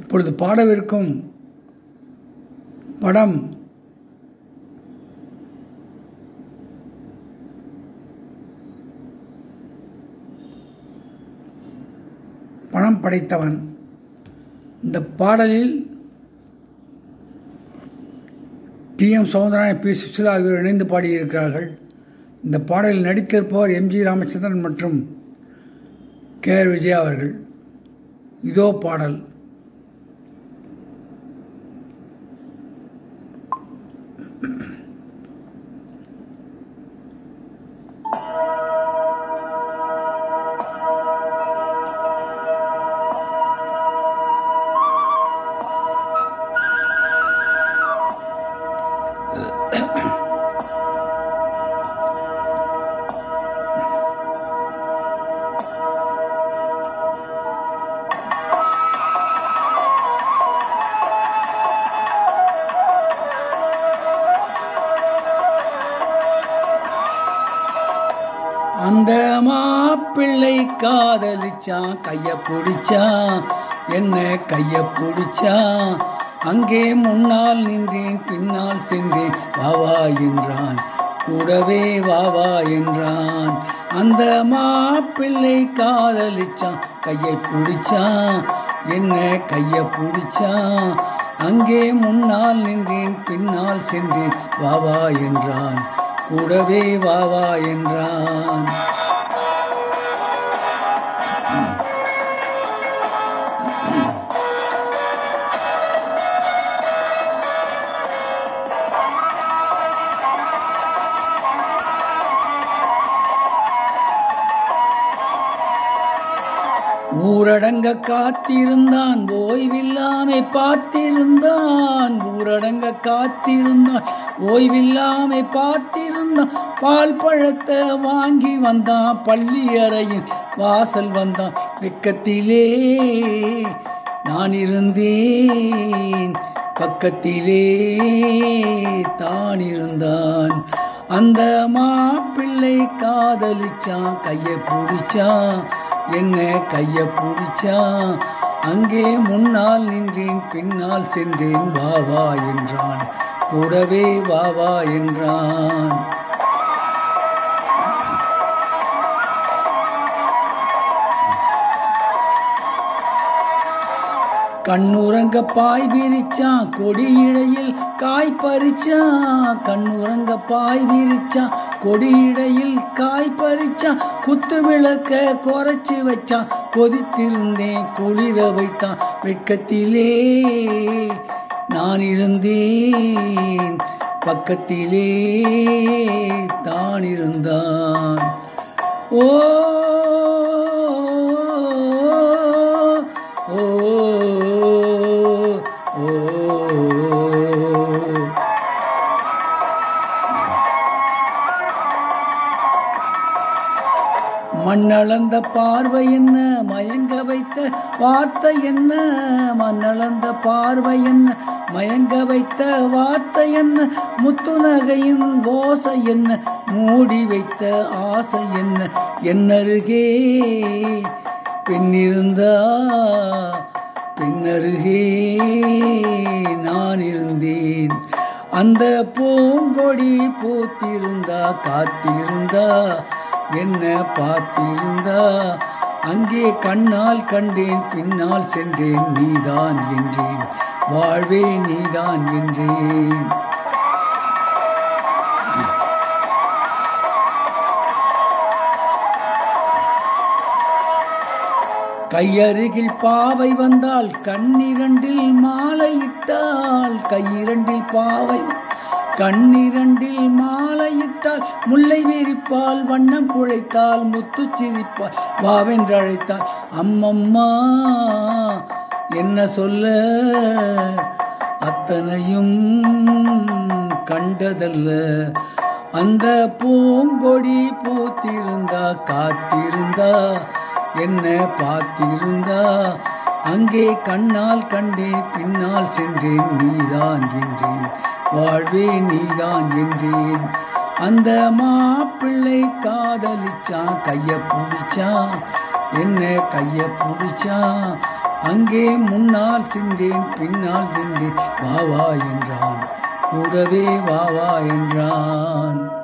இப்பொழுது பாடவிருக்கும் படம் பணம் படைத்தவன் இந்த பாடலில் T M Soundararajan P Susheela ஆகியோர் இணைந்து பாடியிருக்கிறார்கள் இந்த பாடலில் நடித்திருப்பவர் எம்ஜி ராமச்சந்திரன் மற்றும் கே ஆர் விஜயா அவர்கள் இதோ பாடல் அந்த மாப்பிள்ளை காதலிச்சான் கைய பிடிச்சான் என்ன கைய பிடிச்சான் அங்கே முன்னால் நின்றேன் பின்னால் சென்றேன் வாவா என்றான் கூடவே வாவா என்றான் அந்த மாப்பிள்ளை காதலிச்சான் கையை பிடிச்சான் என்ன கைய பிடிச்சான் அங்கே முன்னால் நின்றேன் பின்னால் சென்றேன் வாவா என்றான் கூடவே வாவா என்றான் ஊரடங்க காத்திருந்தான் ஓய்வில்லாமை பார்த்திருந்தான் ஊரடங்க காத்திருந்தான் ஓய்வில்லாமை பார்த்திருந்தான் பால் பழத்தை வாங்கி வந்தான் பள்ளி அறையின் வாசல் வந்தான் வெக்கத்திலே நான் இருந்தேன் பக்கத்திலே தான் இருந்தான் அந்த மாப்பிள்ளை காதலிச்சான் கையை பிடிச்சான் என்ன கைய பிடிச்சான் அங்கே முன்னால் நின்றேன் பின்னால் சென்றேன் வா வா என்றான் கூடவே வா வா என்றான் கண்ணுறங்க பாய் விரிச்சான் கொடி இடையில் காய் பறிச்சான் கண்ணுறங்க பாய் விரிச்சான் கொடி இடையில் காய் பறிச்சான் குத்து விளக்க குறைச்சி வச்சான் கொதித்திருந்தேன் குளிர வைத்தான் வெட்கத்திலே நான் இருந்தேன் பக்கத்திலே தான் இருந்தான் ஓ ஓ ஓ மண்ணளந்த பார்வை என்ன மயங்க வைத்த வார்த்தை என்ன மண்ணளந்த பார்வை என்ன மயங்க வைத்த வார்த்தை என்ன முத்து நகையின் ஓசை என்ன மூடி வைத்த ஆசை என்ன என்னருகே பெண்ணிருந்தா பின்னருகே நான் இருந்தேன் அந்த பூங்கொடி பூத்திருந்தா காத்திருந்தா என்ன பார்த்திருந்தா அங்கே கண்ணால் கண்டேன் பின்னால் சென்றேன் நீதான் என்றேன் வாழ்வே நீதான் என்றேன் கையருகில் பாவை வந்தால் கண்ணிரண்டில் மாலையிட்டால் கையிரண்டில் பாவை கண்ணிரண்டில் மாலையிட்டால் முல்லை விரிப்பால் வண்ணம் குழைத்தால் முத்து சிரிப்பால் வாவென்று அழைத்தால் அம்மம்மா என்ன சொல்ல அத்தனையும் கண்டதல்ல அந்த பூங்கொடி பூத்திருந்தா காத்திருந்தா என்ன பார்த்திருந்தா அங்கே கண்ணால் கண்டேன் பின்னால் சென்றேன் நீதான் என்றேன் வாழ்வே நீதான் என்றேன் அந்த மாப்பிள்ளை காதலிச்சான் கைய பிடிச்சான் என்ன கைய பிடிச்சான் அங்கே முன்னால் சென்றேன் பின்னால் சென்றேன் வா வா என்றான் கூடவே வா வா என்றான்